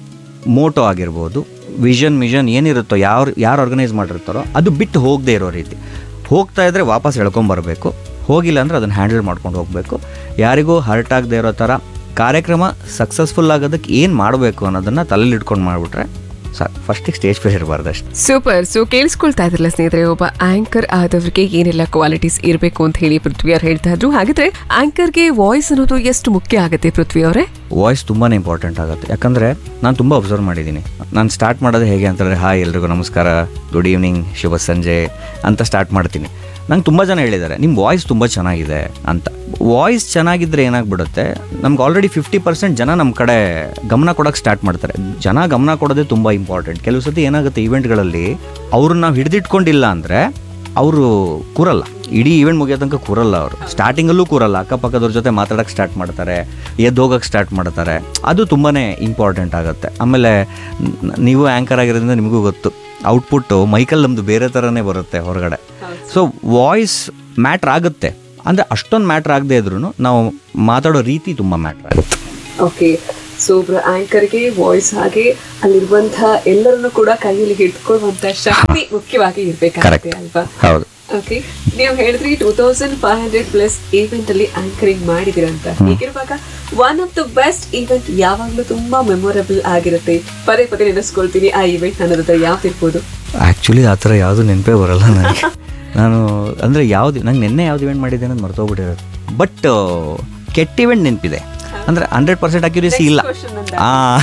ಮೋಟೋ ಆಗಿರ್ಬೋದು ವಿಷನ್ ಮಿಷನ್ ಏನಿರುತ್ತೋ ಯಾರು ಯಾರು ಆರ್ಗನೈಸ್ ಮಾಡಿರ್ತಾರೋ ಅದು ಬಿಟ್ಟು ಹೋಗದೆ ಇರೋ ರೀತಿ ಹೋಗ್ತಾ ಇದ್ದರೆ ವಾಪಸ್ ಎಳ್ಕೊಂಬರ್ಬೇಕು ಹೋಗಿಲ್ಲ ಅಂದರೆ ಅದನ್ನು ಹ್ಯಾಂಡಲ್ ಮಾಡ್ಕೊಂಡು ಹೋಗಬೇಕು ಯಾರಿಗೂ ಹರ್ಟ್ ಆಗದೆ ಇರೋ ಥರ ಕಾರ್ಯಕ್ರಮ ಸಕ್ಸಸ್ಫುಲ್ ಆಗೋದಕ್ಕೆ ಏನು ಮಾಡಬೇಕು ಅನ್ನೋದನ್ನು ತಲೆಯಲ್ಲಿ ಇಟ್ಕೊಂಡು ಮಾಡಿಬಿಟ್ರೆ ಸಾಕು ಫಸ್ಟಿಗೆ ಸ್ಟೇಜ್ ಫೇರ್ ಇರಬಾರ್ದು ಅಷ್ಟೇ ಸೂಪರ್ ಸೊ ಕೇಳಿಸ್ಕೊಳ್ತಾ ಇದ್ರಲ್ಲ ಸ್ನೇಹಿತರೆ ಒಬ್ಬ ಆಂಕರ್ ಆದವರಿಗೆ ಏನೆಲ್ಲ ಕ್ವಾಲಿಟೀಸ್ ಇರಬೇಕು ಅಂತ ಹೇಳಿ ಪೃಥ್ವಿ ಅವ್ರು ಹೇಳ್ತಾ ಇದ್ರು ಹಾಗಿದ್ರೆ ಆಂಕರ್ಗೆ ವಾಯ್ಸ್ ಅನ್ನೋದು ಎಷ್ಟು ಮುಖ್ಯ ಆಗುತ್ತೆ ಪೃಥ್ವಿ ಅವರೇ ವಾಯ್ಸ್ ತುಂಬಾ ಇಂಪಾರ್ಟೆಂಟ್ ಆಗುತ್ತೆ ಯಾಕಂದರೆ ನಾನು ತುಂಬ ಅಬ್ಸರ್ವ್ ಮಾಡಿದ್ದೀನಿ ನಾನು ಸ್ಟಾರ್ಟ್ ಮಾಡೋದು ಹೇಗೆ ಅಂತಂದರೆ ಹಾಯ್ ಎಲ್ರಿಗೂ ನಮಸ್ಕಾರ ಗುಡ್ ಈವ್ನಿಂಗ್ ಶುಭ ಸಂಜೆ ಅಂತ ಸ್ಟಾರ್ಟ್ ಮಾಡ್ತೀನಿ ನಂಗೆ ತುಂಬ ಜನ ಹೇಳಿದ್ದಾರೆ ನಿಮ್ಮ ವಾಯ್ಸ್ ತುಂಬ ಚೆನ್ನಾಗಿದೆ ಅಂತ ವಾಯ್ಸ್ ಚೆನ್ನಾಗಿದ್ದರೆ ಏನಾಗ್ಬಿಡುತ್ತೆ ನಮ್ಗೆ ಆಲ್ರೆಡಿ ಫಿಫ್ಟಿ ಪರ್ಸೆಂಟ್ ಜನ ನಮ್ಮ ಕಡೆ ಗಮನ ಕೊಡೋಕ್ಕೆ ಸ್ಟಾರ್ಟ್ ಮಾಡ್ತಾರೆ ಜನ ಗಮನ ಕೊಡೋದೇ ತುಂಬ ಇಂಪಾರ್ಟೆಂಟ್ ಕೆಲವು ಸತಿ ಏನಾಗುತ್ತೆ ಈವೆಂಟ್ಗಳಲ್ಲಿ ಅವ್ರನ್ನ ನಾವು ಹಿಡಿದಿಟ್ಕೊಂಡಿಲ್ಲ ಅಂದರೆ ಅವರು ಕೂರಲ್ಲ ಇಡೀ ಈವೆಂಟ್ ಮುಗಿಯೋ ತನಕ ಕೂರಲ್ಲ ಅವರು ಸ್ಟಾರ್ಟಿಂಗಲ್ಲೂ ಕೂರಲ್ಲ ಅಕ್ಕಪಕ್ಕದವ್ರ ಜೊತೆ ಮಾತಾಡೋಕ್ಕೆ ಸ್ಟಾರ್ಟ್ ಮಾಡ್ತಾರೆ ಎದ್ದು ಹೋಗೋಕ್ಕೆ ಸ್ಟಾರ್ಟ್ ಮಾಡ್ತಾರೆ ಅದು ತುಂಬಾ ಇಂಪಾರ್ಟೆಂಟ್ ಆಗುತ್ತೆ ಆಮೇಲೆ ನ- ನೀವು ಆ್ಯಂಕರ್ ಆಗಿರೋದ್ರಿಂದ ನಿಮಗೂ ಗೊತ್ತು ಔಟ್ಪುಟ್ಟು ಮೈಕಲ್ ನಮ್ಮದು ಬೇರೆ ಥರನೇ ಬರುತ್ತೆ ಹೊರಗಡೆ ಸೊ ವಾಯ್ಸ್ ಮ್ಯಾಟ್ರ್ ಆಗುತ್ತೆ ಅಂದರೆ ಅಷ್ಟೊಂದು ಮ್ಯಾಟ್ರ್ ಆಗದೆ ಇದ್ರೂ ನಾವು ಮಾತಾಡೋ ರೀತಿ ತುಂಬ ಮ್ಯಾಟ್ರ್ ಆಗುತ್ತೆ ಓಕೆ ಸೊ ಒಬ್ರು ಆಂಕರ್ಗೆ ವಾಯ್ಸ್ ಹಾಗೆ ಅಲ್ಲಿರುವಂತಹ ಎಲ್ಲರನ್ನು ಕೂಡ ಕೈಯಲ್ಲಿ ಹಿಡ್ಕೊಳ್ಳುವಂತ ಶಕ್ತಿ ಮುಖ್ಯವಾಗಿ ಇರ್ಬೇಕಾಗುತ್ತೆ Correct. ಅಲ್ವಾ ಹೌದು ಓಕೆ ನೀವು ಹೇಳಿದ್ರಿ two thousand five hundred plus event ಅಲ್ಲಿ ಆಂಕರಿಂಗ್ ಮಾಡಿದಿರಂತ ಹೀಗಿರುವಾಗ one of the best event ಯಾವಾಗ್ಲೂ ತುಂಬಾ ಮೆಮೊರಬಲ್ ಆಗಿರುತ್ತೆ ಪದೇ ಪದೇ ನೆನೆಸ್ಕೊಳ್ತೀನಿ ಆ ಈವೆಂಟ್ ಅನ್ನೋದ್ರ ಯಾವ್ದಿರ್ಬೋದು ಆ್ಯಕ್ಚುಲಿ ಆ ಥರ ಯಾವುದು ನೆನಪೇ ಬರಲ್ಲ ನನಗೆ ನಾನು ಅಂದರೆ ಯಾವ್ದು ನಂಗೆ ನಿನ್ನೆ ಯಾವ್ದು ಇವೆಂಟ್ ಮಾಡಿದ್ದೆ ಅನ್ನೋದು ಮರ್ತೋಗ್ಬಿಟ್ಟಿರೋದು ಬಟ್ ಕೆಟ್ಟ ಇವೆಂಟ್ ನೆನಪಿದೆ ಅಂದರೆ ಹಂಡ್ರೆಡ್ ಪರ್ಸೆಂಟ್ ಅಕ್ಯುರೇಸಿ ಇಲ್ಲ ಹಾಂ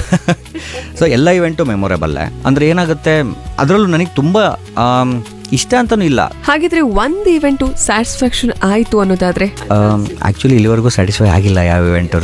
ಸೊ ಎಲ್ಲ ಇವೆಂಟು ಮೆಮೊರೇಬಲ್ಲೇ ಅಂದರೆ ಏನಾಗುತ್ತೆ ಅದರಲ್ಲೂ ನನಗೆ ತುಂಬ ಆಮ್, ಇಷ್ಟ ಅಂತಲೂ ಇಲ್ಲ ಹಾಗಿದ್ರೆ ಒಂದ್ ಇವೆಂಟು ಸ್ಯಾಟಿಸ್ಫ್ಯಾಕ್ಷನ್ ಆಯ್ತು ಅನ್ನೋದಾದ್ರೆ ಆ್ಯಕ್ಚುಲಿ ಇಲ್ಲಿವರೆಗೂ ಸ್ಯಾಟಿಸ್ಫೈ ಆಗಿಲ್ಲ ಯಾವ ಇವೆಂಟು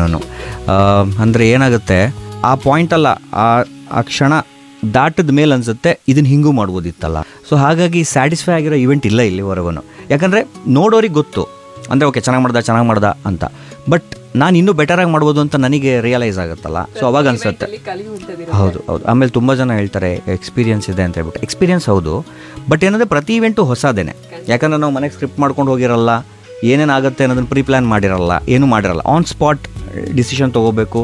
ಅಂದರೆ ಏನಾಗುತ್ತೆ ಆ ಪಾಯಿಂಟಲ್ಲ ಆ ಆ ಕ್ಷಣ ದಾಟದ ಮೇಲೆ ಅನ್ಸುತ್ತೆ ಇದನ್ನ ಹಿಂಗೂ ಮಾಡ್ಬೋದಿತ್ತಲ್ಲ ಸೊ ಹಾಗಾಗಿ ಸ್ಯಾಟಿಸ್ಫೈ ಆಗಿರೋ ಇವೆಂಟ್ ಇಲ್ಲ ಇಲ್ಲಿವರೆಗೂ ಯಾಕಂದರೆ ನೋಡೋರಿಗೆ ಗೊತ್ತು ಅಂದರೆ ಓಕೆ ಚೆನ್ನಾಗಿ ಮಾಡ್ದ ಚೆನ್ನಾಗಿ ಮಾಡ್ದ ಅಂತ ಬಟ್ ನಾನು ಇನ್ನೂ ಬೆಟರಾಗಿ ಮಾಡ್ಬೋದು ಅಂತ ನನಗೆ ರಿಯಲೈಸ್ ಆಗುತ್ತಲ್ಲ ಸೊ ಅವಾಗ ಅನ್ಸುತ್ತೆ ಹೌದು ಹೌದು ಆಮೇಲೆ ತುಂಬ ಜನ ಹೇಳ್ತಾರೆ ಎಕ್ಸ್ಪೀರಿಯನ್ಸ್ ಇದೆ ಅಂತ ಹೇಳ್ಬಿಟ್ಟು ಎಕ್ಸ್ಪೀರಿಯನ್ಸ್ ಹೌದು ಬಟ್ ಏನಂದರೆ ಪ್ರತಿ ಇವೆಂಟು ಹೊಸದೇನೆ ಯಾಕಂದರೆ ನಾವು ಮನೆಗೆ ಸ್ಕ್ರಿಪ್ಟ್ ಮಾಡ್ಕೊಂಡು ಹೋಗಿರಲ್ಲ ಏನೇನಾಗುತ್ತೆ ಅನ್ನೋದನ್ನು ಪ್ರೀ ಪ್ಲ್ಯಾನ್ ಮಾಡಿರಲ್ಲ ಏನೂ ಮಾಡಿರಲ್ಲ ಆನ್ ಸ್ಪಾಟ್ ಡಿಸಿಷನ್ ತೊಗೋಬೇಕು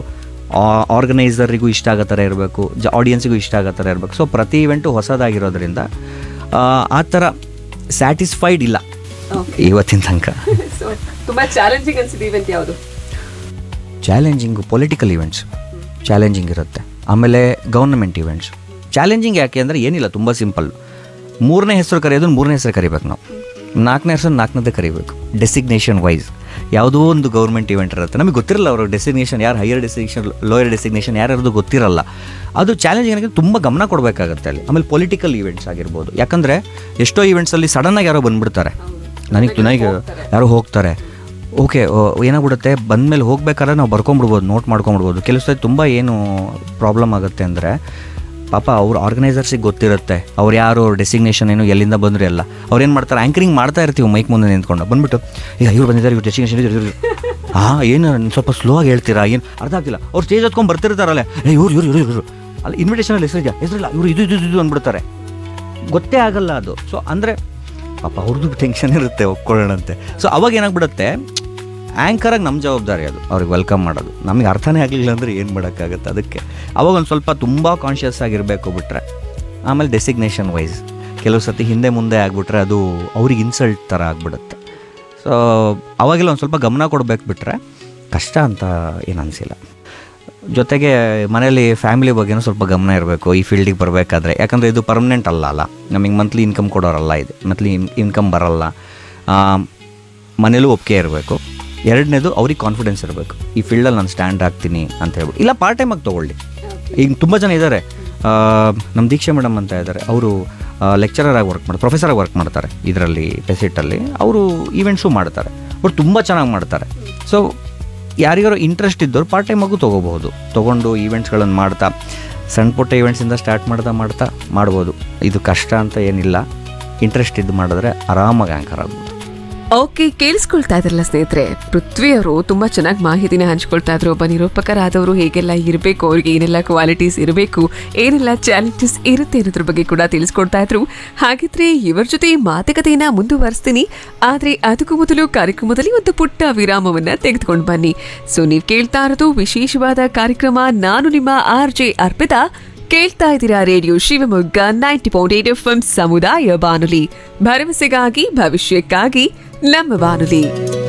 ಆರ್ಗನೈಸರಿಗೂ ಇಷ್ಟ ಆಗೋ ಥರ ಇರಬೇಕು ಜ ಆಡಿಯನ್ಸಿಗೂ ಇಷ್ಟ ಆಗೋ ಥರ ಇರಬೇಕು ಸೊ ಪ್ರತಿ ಇವೆಂಟು ಹೊಸದಾಗಿರೋದ್ರಿಂದ ಆ, ಆ ಥರ ಸ್ಯಾಟಿಸ್ಫೈಡ್ ಇಲ್ಲ ಇವತ್ತಿನ ತನಕ ಸೊ ತುಂಬಾ ಚಾಲೆಂಜಿಂಗ್ ಅನ್ಸಿದೆ ಇವೆಂಟ್ ಯಾವುದು ಚಾಲೆಂಜಿಂಗು ಪೊಲಿಟಿಕಲ್ ಇವೆಂಟ್ಸ್ ಚಾಲೆಂಜಿಂಗ್ ಇರುತ್ತೆ ಆಮೇಲೆ ಗೌರ್ನಮೆಂಟ್ ಇವೆಂಟ್ಸ್ ಚಾಲೆಂಜಿಂಗ್ ಯಾಕೆ ಅಂದರೆ ಏನಿಲ್ಲ ತುಂಬ ಸಿಂಪಲ್ ಮೂರನೇ ಹೆಸರು ಕರೆಯೋದು ಮೂರನೇ ಹೆಸರು ಕರಿಬೇಕು ನಾವು ನಾಲ್ಕನೇ ಹೆಸರು ನಾಲ್ಕನೇದೇ ಕರಿಬೇಕು ಡೆಸಿಗ್ನೇಷನ್ ವೈಸ್ ಯಾವುದೋ ಒಂದು ಗೌರ್ಮೆಂಟ್ ಇವೆಂಟ್ ಇರುತ್ತೆ ನಮಗೆ ಗೊತ್ತಿರಲ್ಲ ಅವರು ಡೆಸಿಗ್ನೇಷನ್ ಯಾರು ಹೈಯರ್ ಡೆಸಿಗ್ನೇಷನ್ ಲೋಯರ್ ಡೆಸಿಗ್ನೇಷನ್ ಯಾರ್ಯಾರ್ದು ಗೊತ್ತಿರಲ್ಲ ಅದು ಚಾಲೆಂಜ್ ಏನಾಗಿದೆ ತುಂಬ ಗಮನ ಕೊಡಬೇಕಾಗುತ್ತೆ ಅಲ್ಲಿ ಆಮೇಲೆ ಪೊಲಿಟಿಕಲ್ ಈವೆಂಟ್ಸ್ ಆಗಿರ್ಬೋದು ಯಾಕಂದರೆ ಎಷ್ಟೋ ಈವೆಂಟ್ಸಲ್ಲಿ ಸಡನ್ನಾಗಿ ಯಾರೋ ಬಂದ್ಬಿಡ್ತಾರೆ ನನಗೆ ನನಗೆ ಯಾರೋ ಹೋಗ್ತಾರೆ ಓಕೆ ಏನಾಗ್ಬಿಡುತ್ತೆ ಬಂದಮೇಲೆ ಹೋಗ್ಬೇಕಾದ್ರೆ ನಾವು ಬರ್ಕೊಂಬಿಡ್ಬೋದು ನೋಟ್ ಮಾಡ್ಕೊಂಬಿಡ್ಬೋದು ಕೆಲವು ಸಲ ತುಂಬ ಏನು ಪ್ರಾಬ್ಲಮ್ ಆಗುತ್ತೆ ಅಂದರೆ ಪಾಪ ಅವ್ರ ಆರ್ಗನೈಸರ್ಸಿಗೆ ಗೊತ್ತಿರುತ್ತೆ ಅವ್ರು ಯಾರು ಅವ್ರ ಡೆಸಿಗ್ನೇಷನ್ ಏನು ಎಲ್ಲಿಂದ ಬಂದರು ಎಲ್ಲ ಅವ್ರು ಏನು ಮಾಡ್ತಾರೆ ಆ್ಯಂಕರಿಂಗ್ ಮಾಡ್ತಾ ಇರ್ತೀವಿ ಮೈಕ್ ಮುಂದೆ ನಿಂತ್ಕೊಂಡು ಬಂದ್ಬಿಟ್ಟು ಈಗ ಇವ್ರು ಬಂದಿದ್ದಾರೆ ಇವ್ರು ಡೆಸಿಗ್ನೇಷನ್ ಇವ್ರು ಹಾಂ ಏನು ಸ್ವಲ್ಪ ಸ್ಲೋ ಆಗಿ ಹೇಳ್ತೀರಾ ಏನು ಅರ್ಥ ಆಗ್ತಿಲ್ಲ ಅವ್ರು ಸ್ಟೇಜ್ ಹತ್ಕೊಂಡು ಬರ್ತಿರ್ತಾರಲ್ಲ ಏ ಇವ್ರು ಇವ್ರು ಇವ್ರು ಇವರು ಅಲ್ಲಿ ಇನ್ವಿಟೇಷನಲ್ಲಿ ಹೆಸರಿಲ್ಲ ಹೆಸರಿಲ್ಲ ಇವರು ಇದು ಇದು ಇದು ಅಂದ್ಬಿಡ್ತಾರೆ ಗೊತ್ತೇ ಆಗಲ್ಲ ಅದು ಸೊ ಅಂದರೆ ಪಾಪ ಅವ್ರದ್ದು ಟೆನ್ಷನ್ ಇರುತ್ತೆ ಒಪ್ಕೊಳ್ಳೋಣಂತೆ ಸೊ ಅವಾಗ ಏನಾಗ್ಬಿಡುತ್ತೆ ಆ್ಯಂಕರಾಗಿ ನಮ್ಮ ಜವಾಬ್ದಾರಿ ಅದು ಅವ್ರಿಗೆ ವೆಲ್ಕಮ್ ಮಾಡೋದು ನಮಗೆ ಅರ್ಥನೇ ಆಗಲಿಲ್ಲ ಅಂದರೆ ಏನು ಮಾಡೋಕ್ಕಾಗುತ್ತೆ ಅದಕ್ಕೆ ಅವಾಗ ಒಂದು ಸ್ವಲ್ಪ ತುಂಬ ಕಾನ್ಷಿಯಸ್ ಆಗಿರಬೇಕು ಬಿಟ್ರೆ ಆಮೇಲೆ ಡೆಸಿಗ್ನೇಷನ್ ವೈಸ್ ಕೆಲವು ಸತಿ ಹಿಂದೆ ಮುಂದೆ ಆಗಿಬಿಟ್ರೆ ಅದು ಅವ್ರಿಗೆ ಇನ್ಸಲ್ಟ್ ಥರ ಆಗಿಬಿಡುತ್ತೆ ಸೊ ಅವಾಗೆಲ್ಲ ಒಂದು ಸ್ವಲ್ಪ ಗಮನ ಕೊಡಬೇಕು ಬಿಟ್ರೆ ಕಷ್ಟ ಅಂತ ಏನು ಅನಿಸಿಲ್ಲ ಜೊತೆಗೆ ಮನೇಲಿ ಫ್ಯಾಮಿಲಿ ಬಗ್ಗೆನೂ ಸ್ವಲ್ಪ ಗಮನ ಇರಬೇಕು ಈ ಫೀಲ್ಡಿಗೆ ಬರಬೇಕಾದ್ರೆ ಯಾಕಂದರೆ ಇದು ಪರ್ಮನೆಂಟ್ ಅಲ್ಲ ಅಲ್ಲ ನಮಗೆ ಮಂತ್ಲಿ ಇನ್ಕಮ್ ಕೊಡೋರಲ್ಲ ಇದು ಮಂತ್ಲಿ ಇನ್ಕಮ್ ಬರಲ್ಲ ಆ, ಮನೇಲೂ ಒಪ್ಪಿಗೆ ಇರಬೇಕು ಎರಡನೇದು ಅವ್ರಿಗೆ ಕಾನ್ಫಿಡೆನ್ಸ್ ಇರಬೇಕು ಈ ಫೀಲ್ಡಲ್ಲಿ ನಾನು ಸ್ಟ್ಯಾಂಡ್ ಆಗ್ತೀನಿ ಅಂತ ಹೇಳ್ಬಿಟ್ಟು ಇಲ್ಲ ಪಾರ್ಟ್ ಟೈಮಾಗಿ ತೊಗೊಳ್ಳಿ ಈಗ ತುಂಬ ಜನ ಇದ್ದಾರೆ ನಮ್ಮ ದೀಕ್ಷೆ ಮೇಡಮ್ ಅಂತ ಇದ್ದಾರೆ ಅವರು ಲೆಕ್ಚರರ್ ಆಗಿ ವರ್ಕ್ ಮಾಡ್ತಾರೆ ಪ್ರೊಫೆಸರ್ ಆಗಿ ವರ್ಕ್ ಮಾಡ್ತಾರೆ ಇದರಲ್ಲಿ ಪೆಸಿಟಲ್ಲಿ ಅವರು ಈವೆಂಟ್ಸು ಮಾಡ್ತಾರೆ ಬಟ್ ತುಂಬ ಚೆನ್ನಾಗಿ ಮಾಡ್ತಾರೆ ಸೊ ಯಾರಿಗಾರು ಇಂಟ್ರೆಸ್ಟ್ ಇದ್ದವ್ರು ಪಾರ್ಟ್ ಟೈಮಾಗೂ ತೊಗೋಬಹುದು ತೊಗೊಂಡು ಈವೆಂಟ್ಸ್ಗಳನ್ನು ಮಾಡ್ತಾ ಸಣ್ಣ ಪುಟ್ಟ ಈವೆಂಟ್ಸಿಂದ ಸ್ಟಾರ್ಟ್ ಮಾಡ್ತಾ ಮಾಡ್ತಾ ಮಾಡ್ಬೋದು ಇದು ಕಷ್ಟ ಅಂತ ಏನಿಲ್ಲ ಇಂಟ್ರೆಸ್ಟ್ ಇದ್ದು ಮಾಡಿದ್ರೆ ಆರಾಮಾಗಿ ಆ್ಯಂಕರ್ ಆಗ್ಬೋದು ಓಕೆ ಕೇಳಿಸ್ಕೊಳ್ತಾ ಇದ್ರಲ್ಲ ಸ್ನೇಹಿತರೆ ಪೃಥ್ವಿ ಅವರು ತುಂಬಾ ಚೆನ್ನಾಗಿ ಮಾಹಿತಿನ ಹಂಚ್ಕೊಳ್ತಾ ಇದ್ರು ಒಬ್ಬ ನಿರೂಪಕರಾದವರು ಹೇಗೆಲ್ಲ ಇರಬೇಕು ಅವ್ರಿಗೆ ಏನೆಲ್ಲ ಕ್ವಾಲಿಟೀಸ್ ಇರಬೇಕು ಏನೆಲ್ಲ ಚಾಲೆಂಜಸ್ ಇರುತ್ತೆ ಅನ್ನೋದ್ರ ಬಗ್ಗೆ ಕೂಡ ತಿಳಿಸ್ಕೊಡ್ತಾ ಇದ್ರು ಹಾಗಿದ್ರೆ ಇವರ ಜೊತೆ ಈ ಮಾತುಕತೆಯನ್ನ ಮುಂದುವರಿಸ್ತೀನಿ ಆದ್ರೆ ಅದಕ್ಕೂ ಮೊದಲು ಕಾರ್ಯಕ್ರಮದಲ್ಲಿ ಒಂದು ಪುಟ್ಟ ವಿರಾಮವನ್ನ ತೆಗೆದುಕೊಂಡು ಬನ್ನಿ ಸೊ ನೀವು ಕೇಳ್ತಾ ಇರೋದು ವಿಶೇಷವಾದ ಕಾರ್ಯಕ್ರಮ ನಾನು ನಿಮ್ಮ ಆರ್ ಜೆ ಅರ್ಪಿತಾ ಕೇಳ್ತಾ ಇದ್ದೀರಾ radio Shivamogga ninety point eight F ಸಮುದಾಯ ಬಾನುಲಿ ಭರವಸೆಗಾಗಿ ಭವಿಷ್ಯಕ್ಕಾಗಿ ನಮ್ಮ ಬಾನುಲಿ